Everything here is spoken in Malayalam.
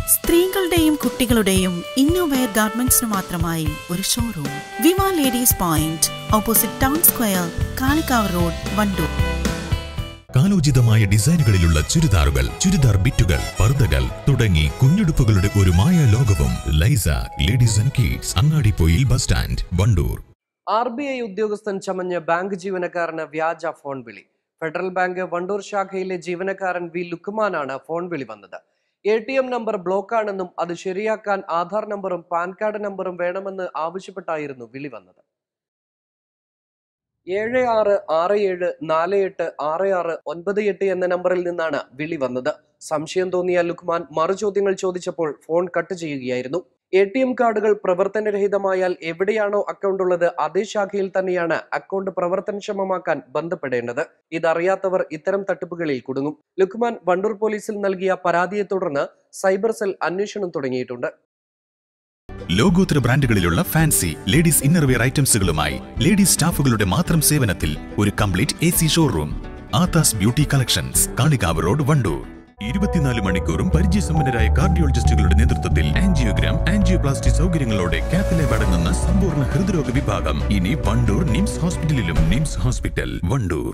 സ്ത്രീകളുടെയും കുട്ടികളുടെയും ഇന്നോവെയർ ഗാർമെന്റ്സിന് മാത്രമായി ഒരു ഷോറൂം വിമ ladies point opposite town square Kalikavu road Wandoor കാലോചിതമായ ഡിസൈനുകളിലുള്ള ചുരിദാറുകൾ ചുരിദാർ ബിറ്റുകൾ പർദ്ദകൾ തുടങ്ങി കുഞ്ഞുടുപ്പുകളുടെ ഒരു മായ ലോകവും ലൈസ ladies and kids Angadippoyil bus stand Wandoor R B I ഉദ്യോഗസ്ഥൻ ചമഞ്ഞ് ബാങ്ക് ജീവനക്കാരന് വ്യാജ ഫോൺ വിളി ഫെഡറൽ ബാങ്ക് വണ്ടൂർ ശാഖയിലെ ജീവനക്കാരൻ വി ലുക്കുമാനാണ് ഫോൺ വിളി വന്നത് എ ടി എം നമ്പർ ബ്ലോക്കാണെന്നും അത് ശരിയാക്കാൻ ആധാർ നമ്പറും പാൻ കാർഡ് നമ്പറും വേണമെന്ന് ആവശ്യപ്പെട്ടായിരുന്നു വിളി വന്നത് ഏഴ് ആറ് ആറ് ഏഴ് നാല് എട്ട് ആറ് ആറ് ഒൻപത് എട്ട് എന്ന നമ്പറിൽ നിന്നാണ് വിളി വന്നത് സംശയം തോന്നിയ ലുക്മാൻ മറുചോദ്യങ്ങൾ ചോദിച്ചപ്പോൾ ഫോൺ കട്ട് ചെയ്യുകയായിരുന്നു എ ടി എം കാർഡുകൾ പ്രവർത്തനരഹിതമായാൽ എവിടെയാണോ അക്കൗണ്ട് ഉള്ളത് അതേ ശാഖയിൽ തന്നെയാണ് അക്കൗണ്ട് പ്രവർത്തനക്ഷമമാക്കാൻ ബന്ധപ്പെടേണ്ടത് ഇതറിയാത്തവർ ഇത്തരം തട്ടിപ്പുകളിൽ കുടുങ്ങും ലുക്മാൻ വണ്ടൂർ പോലീസിൽ നൽകിയ പരാതിയെ തുടർന്ന് സൈബർ സെൽ അന്വേഷണം തുടങ്ങിയിട്ടുണ്ട് ലോകോത്തര ബ്രാൻഡുകളിലുള്ള ഫാൻസി ലേഡീസ് ഇന്നർവെയർ ഐറ്റംസുകളുമായി ലേഡീസ് സ്റ്റാഫുകളുടെ മാത്രം സേവനത്തിൽ ഒരു complete A C showroom Athas beauty collections Kalikavu road Wandoor ഇരുപത്തിനാല് മണിക്കൂറും പരിചയസമ്പന്നരായ കാർഡിയോളജിസ്റ്റുകളുടെ നേതൃത്വത്തിൽ ആൻജിയോഗ്രാം ആൻജിയോപ്ലാസ്റ്റി സൗകര്യങ്ങളോടെ കാത്തലാബ് അടങ്ങുന്ന സമ്പൂർണ്ണ ഹൃദ്രോഗ വിഭാഗം ഇനി വണ്ടൂർ നിംസ് ഹോസ്പിറ്റലിലും നിംസ് ഹോസ്പിറ്റൽ വണ്ടൂർ